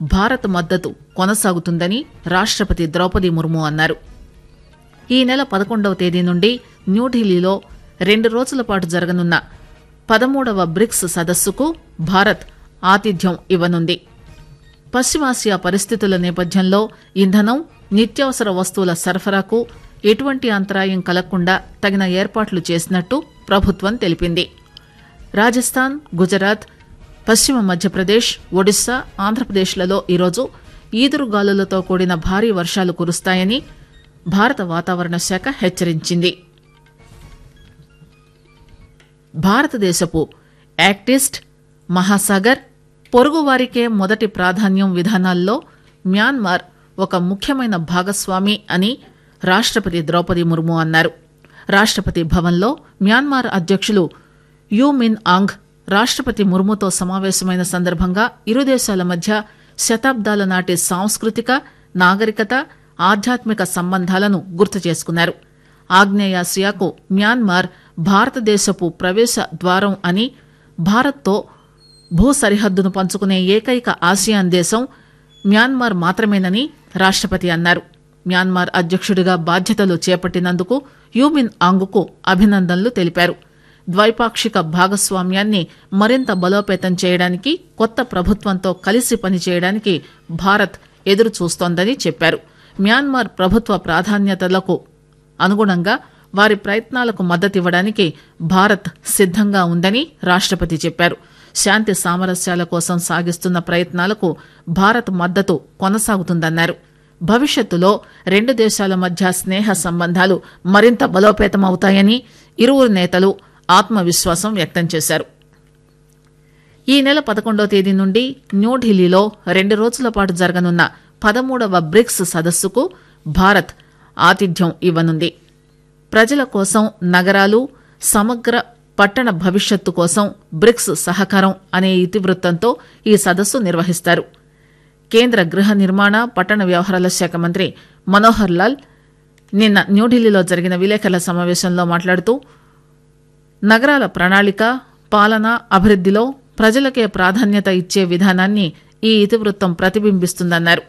భారత్ మద్దతు కొనసాగుతుందని రాష్టపతి ద్రౌపది ముర్ము అన్నారు ఈ నెల పదకొండవ తేదీ నుండి న్యూఢిల్లీలో రెండు రోజుల పాటు జరగనున్న పదమూడవ బ్రిక్స్ సదస్సుకు భారత్ ఆతిథ్యం ఇవ్వనుంది పశ్చిమాసియా పరిస్థితుల నేపథ్యంలో ఇంధనం నిత్యావసర వస్తువుల సరఫరాకు ఎటువంటి అంతరాయం కలగకుండా తగిన ఏర్పాట్లు చేసినట్టు ప్రభుత్వం తెలిపింది రాజస్థాన్ గుజరాత్ పశ్చిమ మధ్యప్రదేశ్ ఒడిశా ఆంధ్రప్రదేశ్లలో ఈరోజు ఈదురుగాలులతో కూడిన భారీ వర్షాలు కురుస్తాయని భారత వాతావరణ శాఖ హెచ్చరించింది భారతదేశపు యాక్టిస్ట్ మహాసాగర్ పొరుగువారికే మొదటి ప్రాధాన్యం విధానాల్లో మ్యాన్మార్ ఒక ముఖ్యమైన భాగస్వామి అని రాష్టపతి ద్రౌపది ముర్ము అన్నారు రాష్టపతి భవన్లో మ్యాన్మార్ అధ్యక్షులు యూ మిన్ ఆంగ్ రాష్టపతి ముర్ముతో సమావేశమైన సందర్భంగా ఇరు దేశాల మధ్య శతాబ్దాల నాటి సాంస్కృతిక నాగరికత ఆధ్యాత్మిక సంబంధాలను గుర్తు చేసుకున్నారు ఆగ్నేయాసియాకు మ్యాన్మార్ భారతదేశపు ప్రవేశ ద్వారం అని భారత్తో భూ సరిహద్దును పంచుకునే ఏకైక ఆసియాన్ దేశం మ్యాన్మార్ మాత్రమేనని రాష్టపతి అన్నారు మ్యాన్మార్ అధ్యక్షుడిగా బాధ్యతలు చేపట్టినందుకు యూమిన్ ఆంగుకు అభినందనలు తెలిపారు ద్వైపాక్షిక భాగస్వామ్యాన్ని మరింత బలోపేతం చేయడానికి కొత్త ప్రభుత్వంతో కలిసి పనిచేయడానికి భారత్ ఎదురు చూస్తోందని చెప్పారు మ్యాన్మార్ ప్రభుత్వ ప్రాధాన్యతలకు అనుగుణంగా వారి ప్రయత్నాలకు మద్దతివ్వడానికి భారత్ సిద్దంగా ఉందని రాష్టపతి చెప్పారు శాంతి సామరస్యాల కోసం సాగిస్తున్న ప్రయత్నాలకు భారత్ మద్దతు కొనసాగుతుందన్నారు భవిష్యత్తులో రెండు దేశాల మధ్య స్నేహ సంబంధాలు మరింత బలోపేతమవుతాయని ఇరువురు నేతలు ఆత్మవిశ్వాసం వ్యక్తం చేశారు ఈ నెల పదకొండవ తేదీ నుండి న్యూఢిల్లీలో రెండు రోజుల పాటు జరగనున్న పదమూడవ బ్రిక్స్ సదస్సుకు భారత్ ఆతిథ్యం ఇవ్వనుంది ప్రజల కోసం నగరాలు సమగ్ర పట్టణ భవిష్యత్తు కోసం బ్రిక్స్ సహకారం అనే ఇతివృత్తంతో ఈ సదస్సు నిర్వహిస్తారు కేంద్ర గృహ నిర్మాణ పట్టణ వ్యవహారాల శాఖ మంత్రి మనోహర్ లాల్ నిన్న న్యూఢిల్లీలో జరిగిన విలేకరుల సమావేశంలో మాట్లాడుతూ నగరాల ప్రణాళిక పాలన అభివృద్దిలో ప్రజలకే ప్రాధాన్యత ఇచ్చే విధానాన్ని ఈ ఇతివృత్తం ప్రతిబింబిస్తుందన్నారు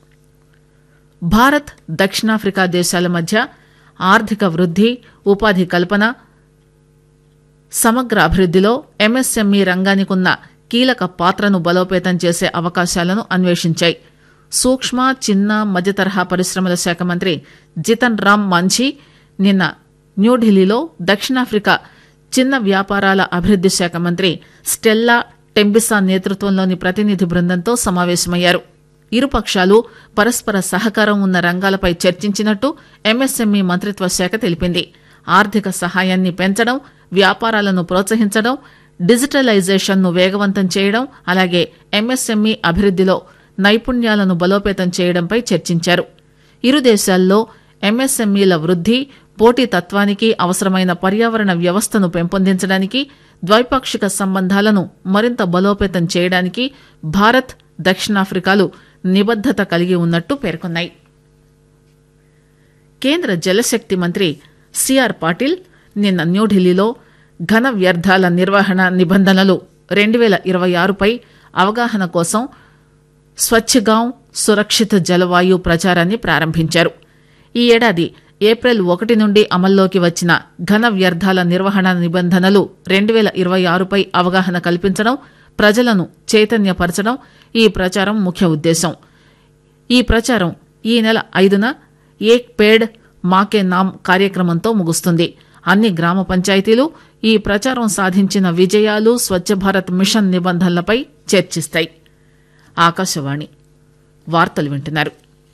భారత్ దక్షిణాఫ్రికా దేశాల మధ్య ఆర్థిక వృద్ది ఉపాధి కల్పన సమగ్ర అభివృద్దిలో ఎంఎస్ఎంఈ రంగానికున్న కీలక పాత్రను బలోపేతం చేసే అవకాశాలను అన్వేషించాయి సూక్ష్మ చిన్న మధ్యతరహా పరిశ్రమల శాఖ మంత్రి జితన్ రామ్ మాంఝీ నిన్న న్యూఢిల్లీలో దక్షిణాఫ్రికా చిన్న వ్యాపారాల అభివృద్ది శాఖ మంత్రి స్టెల్లా టెంబిసా నేతృత్వంలోని ప్రతినిధి బృందంతో సమావేశమయ్యారు ఇరుపక్షాలు పరస్పర సహకారం ఉన్న రంగాలపై చర్చించినట్టు ఎంఎస్ఎంఈ మంత్రిత్వ శాఖ తెలిపింది ఆర్థిక సహాయాన్ని పెంచడం వ్యాపారాలను ప్రోత్సహించడం డిజిటలైజేషన్ ను వేగవంతం చేయడం అలాగే ఎంఎస్ఎంఈ అభివృద్దిలో నైపుణ్యాలను బలోపేతం చేయడంపై చర్చించారు ఇరు దేశాల్లో ఎంఎస్ఎంఈల వృద్ది పోటీతత్వానికి అవసరమైన పర్యావరణ వ్యవస్థను పెంపొందించడానికి ద్వైపాక్షిక సంబంధాలను మరింత బలోపేతం చేయడానికి భారత్ దక్షిణాఫ్రికాలు నిబద్దత కలిగి ఉన్నట్టు పేర్కొన్నాయి కేంద్ర జలశక్తి మంత్రి సిఆర్ పాటిల్ నిన్న న్యూఢిల్లీలో ఘన వ్యర్థాల నిర్వహణ నిబంధనలు రెండు వేల ఇరవై ఆరుపై అవగాహన కోసం స్వచ్ఛగాంవ్ సురక్షిత జలవాయు ప్రచారాన్ని ప్రారంభించారు ఈ ఏడాది ఏప్రిల్ ఒకటి నుండి అమల్లోకి వచ్చిన ఘన వ్యర్థాల నిర్వహణ నిబంధనలు రెండు వేల ఇరవై ఆరుపై అవగాహన కల్పించడం ప్రజలను చైతన్యపరచడం ఈ ప్రచారం ముఖ్య ఉద్దేశం ఈ ప్రచారం ఈ నెల ఐదున ఏక్ పేడ్ మాకే నామ్ కార్యక్రమంతో ముగుస్తుంది అన్ని గ్రామ పంచాయతీలు ఈ ప్రచారం సాధించిన విజయాలు స్వచ్ఛ భారత్ మిషన్ నిబంధనలపై చర్చిస్తాయి ఆకాశవాణి వార్తలు వింటున్నారు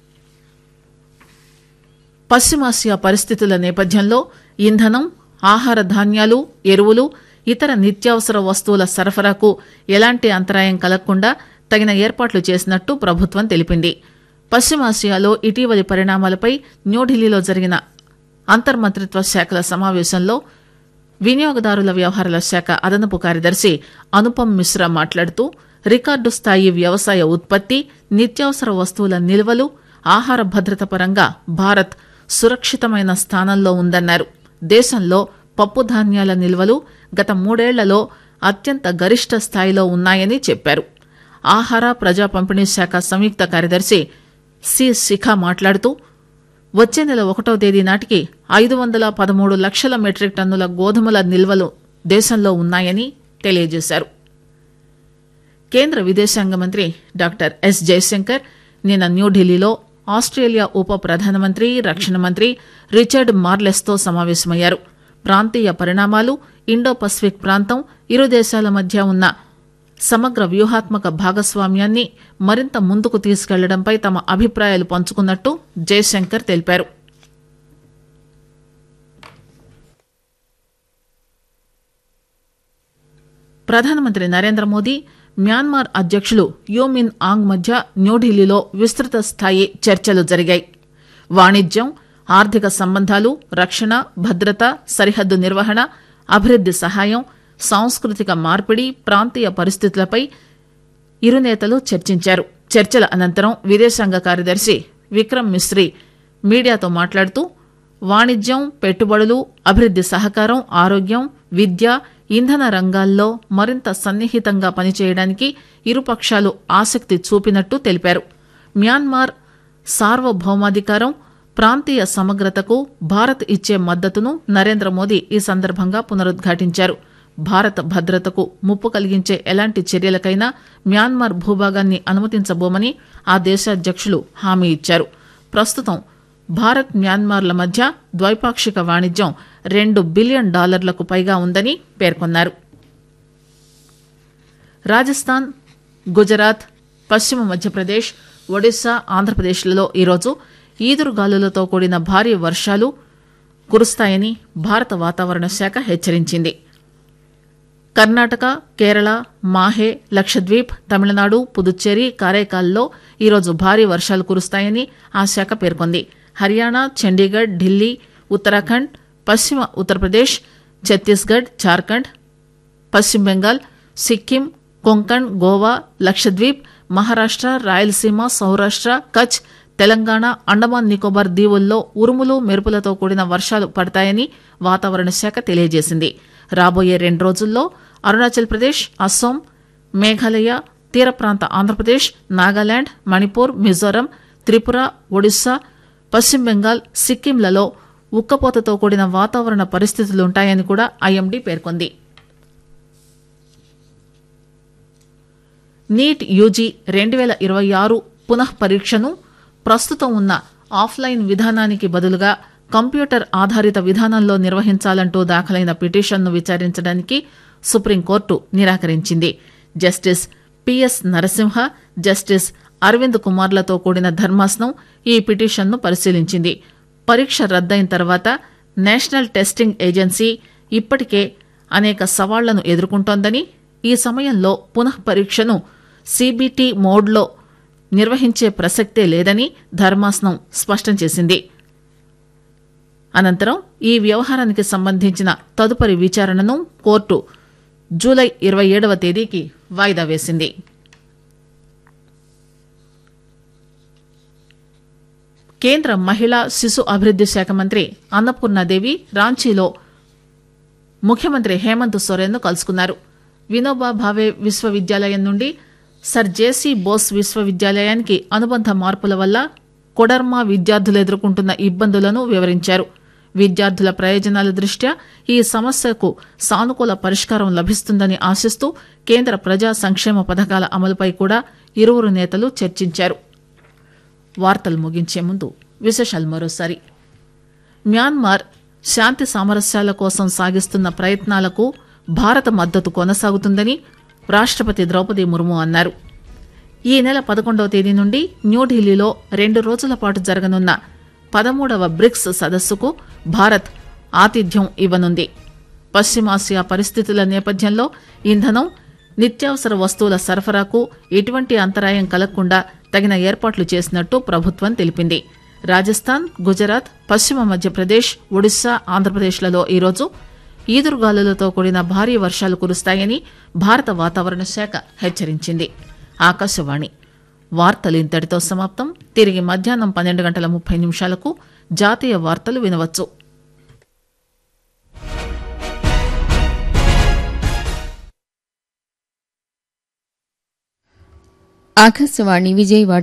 పశ్చిమాసియా పరిస్థితుల నేపథ్యంలో ఇంధనం ఆహార ధాన్యాలు ఎరువులు ఇతర నిత్యావసర వస్తువుల సరఫరాకు ఎలాంటి అంతరాయం కలగకుండా తగిన ఏర్పాట్లు చేసినట్టు ప్రభుత్వం తెలిపింది పశ్చిమాసియాలో ఇటీవలి పరిణామాలపై న్యూఢిల్లీలో జరిగిన అంతర్మంత్రిత్వ శాఖల సమావేశంలో వినియోగదారుల వ్యవహారాల శాఖ అదనపు కార్యదర్శి అనుపమ్ మిశ్రా మాట్లాడుతూ రికార్డు స్థాయి వ్యవసాయ ఉత్పత్తి నిత్యావసర వస్తువుల నిల్వలు ఆహార భద్రత పరంగా భారత్ సురక్షితమైన స్థానంలో ఉందన్నారు దేశంలో పప్పు ధాన్యాల నిల్వలు గత మూడేళ్లలో అత్యంత గరిష్ట స్థాయిలో ఉన్నాయని చెప్పారు ఆహార ప్రజా పంపిణీ శాఖ సంయుక్త కార్యదర్శి సి శిఖ మాట్లాడుతూ వచ్చే నెల ఒకటో తేదీ నాటికి ఐదు వందల పదమూడు లక్షల మెట్రిక్ టన్నుల గోధుమల నిల్వలు దేశంలో ఉన్నాయని తెలియజేశారు కేంద్ర విదేశాంగ మంత్రి డాక్టర్ ఎస్ జయశంకర్ నిన్న న్యూఢిల్లీలో ఆస్ట్రేలియా ఉప ప్రధానమంత్రి రక్షణ మంత్రి రిచర్డ్ మార్లెస్తో సమావేశమయ్యారు ప్రాంతీయ పరిణామాలు ఇండో పసిఫిక్ ప్రాంతం ఇరు దేశాల మధ్య ఉన్న సమగ్ర వ్యూహాత్మక భాగస్వామ్యాన్ని మరింత ముందుకు తీసుకెళ్లడంపై తమ అభిప్రాయాలు పంచుకున్నట్టు జయశంకర్ తెలిపారు ప్రధానమంత్రి నరేంద్ర మోదీ మ్యాన్మార్ అధ్యక్షులు యూమిన్ ఆంగ్ మధ్య న్యూఢిల్లీలో విస్తృత స్థాయి చర్చలు జరిగాయి వాణిజ్యం ఆర్థిక సంబంధాలు రక్షణ భద్రత సరిహద్దు నిర్వహణ అభివృద్ది సహాయం సాంస్కృతిక మార్పిడి ప్రాంతీయ పరిస్థితులపై ఇరు నేతలు చర్చించారు చర్చల అనంతరం విదేశాంగ కార్యదర్శి విక్రమ్ మిశ్రీ మీడియాతో మాట్లాడుతూ వాణిజ్యం పెట్టుబడులు అభివృద్ది సహకారం ఆరోగ్యం విద్య ఇంధన రంగాల్లో మరింత సన్నిహితంగా పనిచేయడానికి ఇరుపక్షాలు ఆసక్తి చూపినట్టు తెలిపారు మ్యాన్మార్ సార్వభౌమాధికారం ప్రాంతీయ సమగ్రతకు భారత్ ఇచ్చే మద్దతును నరేంద్ర మోదీ ఈ సందర్భంగా పునరుద్ఘాటించారు భారత భద్రతకు ముప్పు కలిగించే ఎలాంటి చర్యలకైనా మ్యాన్మార్ భూభాగాన్ని అనుమతించబోమని ఆ దేశాధ్యక్షులు హామీ ఇచ్చారు ప్రస్తుతం భారత్ మ్యాన్మార్ల మధ్య ద్వైపాక్షిక వాణిజ్యం రెండు బిలియన్ డాలర్లకు పైగా ఉందని పేర్కొన్నారు రాజస్థాన్ గుజరాత్ పశ్చిమ మధ్యప్రదేశ్ ఒడిశా ఆంధ్రప్రదేశ్లలో ఈరోజు ఈదురుగాలులతో కూడిన భారీ వర్షాలు కురుస్తాయని భారత వాతావరణ శాఖ హెచ్చరించింది కర్ణాటక కేరళ మాహే లక్షద్వీప్ తమిళనాడు పుదుచ్చేరి కారైకాల్లో ఈరోజు భారీ వర్షాలు కురుస్తాయని ఆ శాఖ పేర్కొంది హర్యానా చండీగఢ్ ఢిల్లీ ఉత్తరాఖండ్ పశ్చిమ ఉత్తరప్రదేశ్ ఛత్తీస్గఢ్ జార్ఖండ్ పశ్చిమ బెంగాల్ సిక్కిం కొంకణ్ గోవా లక్షద్వీప్ మహారాష్ట రాయలసీమ సౌరాష్ట కచ్ తెలంగాణ అండమాన్ నికోబార్ దీవుల్లో ఉరుములు మెరుపులతో కూడిన వర్షాలు పడతాయని వాతావరణ శాఖ తెలియజేసింది రాబోయే రెండు రోజుల్లో అరుణాచల్ ప్రదేశ్ అస్సోం మేఘాలయ తీర ప్రాంత ఆంధ్రప్రదేశ్ నాగాలాండ్ మణిపూర్ మిజోరం త్రిపుర ఒడిశా పశ్చిమ బెంగాల్ సిక్కింలలో ఉక్కపోతతో కూడిన వాతావరణ పరిస్థితులుంటాయని కూడా ఐఎండీ పేర్కొంది నీట్ యూజీ రెండు వేల ఇరవై ఆరు పునః పరీక్షను ప్రస్తుతం ఉన్న ఆఫ్లైన్ విధానానికి బదులుగా కంప్యూటర్ ఆధారిత విధానంలో నిర్వహించాలంటూ దాఖలైన పిటిషన్ను విచారించడానికి సుప్రీంకోర్టు నిరాకరించింది జస్టిస్ పిఎస్ నరసింహ జస్టిస్ అరవింద్ కుమార్లతో కూడిన ధర్మాసనం ఈ పిటిషన్ను పరిశీలించింది పరీక్ష రద్దయిన తర్వాత నేషనల్ టెస్టింగ్ ఏజెన్సీ ఇప్పటికే అనేక సవాళ్లను ఎదుర్కొంటోందని ఈ సమయంలో పునః పరీక్షను సీబీటీ మోడ్లో నిర్వహించే ప్రసక్తే లేదని ధర్మాసనం స్పష్టం చేసింది అనంతరం ఈ వ్యవహారానికి సంబంధించిన తదుపరి విచారణను కోర్టు జూలై ఇరవై ఏడవ తేదీకి వాయిదా వేసింది కేంద్ర మహిళా శిశు అభివృద్ది శాఖ మంత్రి అన్నపూర్ణాదేవి రాంచీలో ముఖ్యమంత్రి హేమంత్ సోరెన్ ను కలుసుకున్నారు వినోబా భావే విశ్వవిద్యాలయం నుండి సర్ జేసీ బోస్ విశ్వవిద్యాలయానికి అనుబంధ మార్పుల వల్ల కొడర్మా విద్యార్థులు ఎదుర్కొంటున్న ఇబ్బందులను వివరించారు విద్యార్థుల ప్రయోజనాల దృష్ట్యా ఈ సమస్యకు సానుకూల పరిష్కారం లభిస్తుందని ఆశిస్తూ కేంద్ర ప్రజా సంక్షేమ పథకాల అమలుపై కూడా ఇరువురు నేతలు చర్చించారు వార్తలు ముగించే ముందు విశేషాలు మరోసారి మ్యాన్మార్ శాంతి సామరస్యాల కోసం సాగిస్తున్న ప్రయత్నాలకు భారత మద్దతు కొనసాగుతుందని రాష్టపతి ద్రౌపది ముర్ము అన్నారు ఈ నెల పదకొండవ తేదీ నుండి న్యూఢిల్లీలో రెండు రోజుల పాటు జరగనున్న పదమూడవ బ్రిక్స్ సదస్సుకు భారత్ ఆతిథ్యం ఇవ్వనుంది పశ్చిమాసియా పరిస్థితుల నేపథ్యంలో ఇంధనం నిత్యావసర వస్తువుల సరఫరాకు ఎటువంటి అంతరాయం కలగకుండా తగిన ఏర్పాట్లు చేసినట్టు ప్రభుత్వం తెలిపింది రాజస్థాన్ గుజరాత్ పశ్చిమ మధ్యప్రదేశ్ ఒడిశా ఆంధ్రప్రదేశ్లలో ఈరోజు ఈదురుగాలులతో కూడిన భారీ వర్షాలు కురుస్తాయని భారత వాతావరణ శాఖ హెచ్చరించింది ఆకాశవాణి వార్తలు ఇంతటితో సమాప్తం తిరిగి మధ్యాహ్నం పన్నెండు గంటల ముప్పై నిమిషాలకు జాతీయ వార్తలు వినవచ్చు ఆకాశవాణి విజయవాడ